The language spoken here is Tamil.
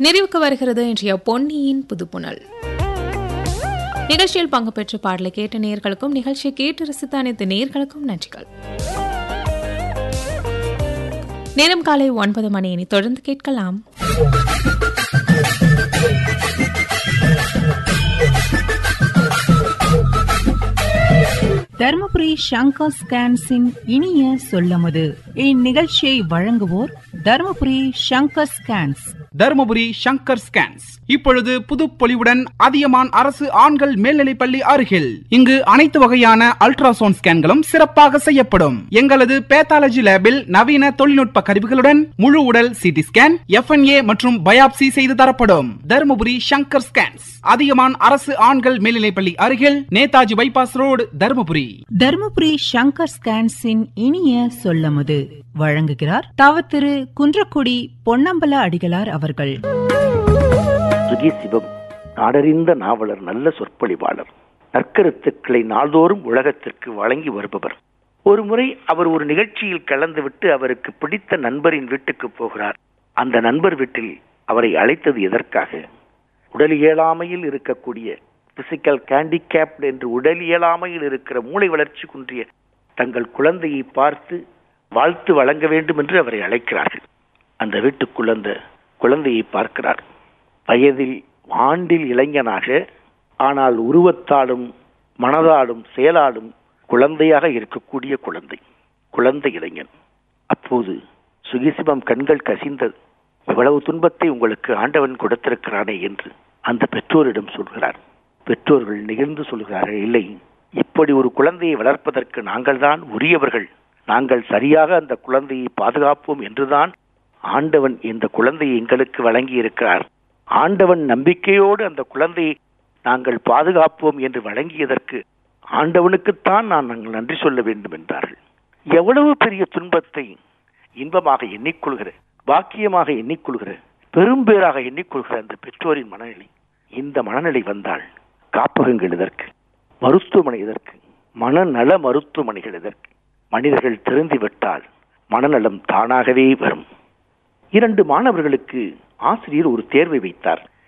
நிறைவுக்கு வருகிறது இன்றைய பொன்னியின் புதுப்புணல் நிகழ்ச்சியில் பங்கு பெற்று பாடலை கேட்ட நேர்களுக்கும் நிகழ்ச்சியை கேட்டு ரசித்த அனைத்து நேர்களுக்கும் நன்றிகள் நேரம் காலை ஒன்பது மணி இனி தொடர்ந்து கேட்கலாம் தருமபுரி ஷங்கர் ஸ்கேன்ஸின் இனிய சொல்லமுது இந்நிகழ்ச்சியை வழங்குவோர் தருமபுரி ஷங்கர் ஸ்கேன்ஸ் தருமபுரி சங்கர் ஸ்கேன்ஸ் இப்பொழுது புதுப்பொலிவுடன் அதியமான் அரசு ஆண்கள் மேல்நிலைப்பள்ளி அருகில் இங்கு அனைத்து வகையான அல்ட்ராசவுண்ட் ஸ்கேன்களும் சிறப்பாக செய்யப்படும் எங்களது பேத்தாலஜி லேபில் நவீன தொழில்நுட்ப கருவிகளுடன் முழு உடல் சிடி ஸ்கேன் எஃப்என்ஏ மற்றும் பயாப்சி செய்து தரப்படும் தருமபுரி சங்கர் ஸ்கேன்ஸ் அதியமான் அரசு ஆண்கள் மேல்நிலைப்பள்ளி அருகில் நேதாஜி பைபாஸ் ரோடு தருமபுரி தருமபுரி ஷங்கர் ஸ்கேன்ஸின் இனிய சொல்லமுது வழங்குகிறார் தவ திரு குன்றக்குடி பொன்னம்பல அடிகளார் அவர்கள் சுகி சிவம் நாடறிந்த நாவலர் நல்ல சொற்பொழிவாளர் நற்கருத்துக்களை நாள்தோறும் உலகத்திற்கு வழங்கி வருபவர் ஒரு முறை அவர் ஒரு நிகழ்ச்சியில் கலந்துவிட்டு அவருக்கு பிடித்த நண்பரின் வீட்டுக்கு போகிறார் அந்த நண்பர் வீட்டில் அவரை அழைத்தது எதற்காக உடல் இயலாமையில் இருக்கக்கூடிய பிசிக்கல் கேண்டிகேப்ட் என்று உடல் இயலாமையில் இருக்கிற மூளை வளர்ச்சி குன்றிய தங்கள் குழந்தையை பார்த்து வாழ்த்து வழங்க வேண்டும் என்று அவரை அழைக்கிறார்கள் அந்த வீட்டுக்குள் அந்த குழந்தையை பார்க்கிறார் வயதில் ஆண்டில் இளைஞனாக ஆனால் உருவத்தாலும் மனதாலும் செயலாலும் குழந்தையாக இருக்கக்கூடிய குழந்தை குழந்தை இளைஞன் அப்போது சுகிசிவம் கண்கள் கசிந்தது இவ்வளவு துன்பத்தை உங்களுக்கு ஆண்டவன் கொடுத்திருக்கிறானே என்று அந்த பெற்றோரிடம் சொல்கிறார் பெற்றோர்கள் நிகழ்ந்து சொல்கிறார்கள் இல்லை இப்படி ஒரு குழந்தையை வளர்ப்பதற்கு நாங்கள்தான் உரியவர்கள் நாங்கள் சரியாக அந்த குழந்தையை பாதுகாப்போம் என்றுதான் ஆண்டவன் இந்த குழந்தையை எங்களுக்கு வழங்கி இருக்கிறார் ஆண்டவன் நம்பிக்கையோடு அந்த குழந்தையை நாங்கள் பாதுகாப்போம் என்று வழங்கியதற்கு ஆண்டவனுக்குத்தான் நான் நாங்கள் நன்றி சொல்ல வேண்டும் என்றார்கள் எவ்வளவு பெரிய துன்பத்தை இன்பமாக எண்ணிக்கொள்கிற பாக்கியமாக எண்ணிக்கொள்கிற பெரும்பேராக எண்ணிக்கொள்கிற அந்த பெற்றோரின் மனநிலை இந்த மனநிலை வந்தால் காப்பகங்கள் எதற்கு மருத்துவமனை எதற்கு மனநல மருத்துவமனைகள் எதற்கு மனிதர்கள் தெரிந்துவிட்டால் மனநலம் தானாகவே வரும் இரண்டு மாணவர்களுக்கு ஆசிரியர் ஒரு தேர்வை வைத்தார்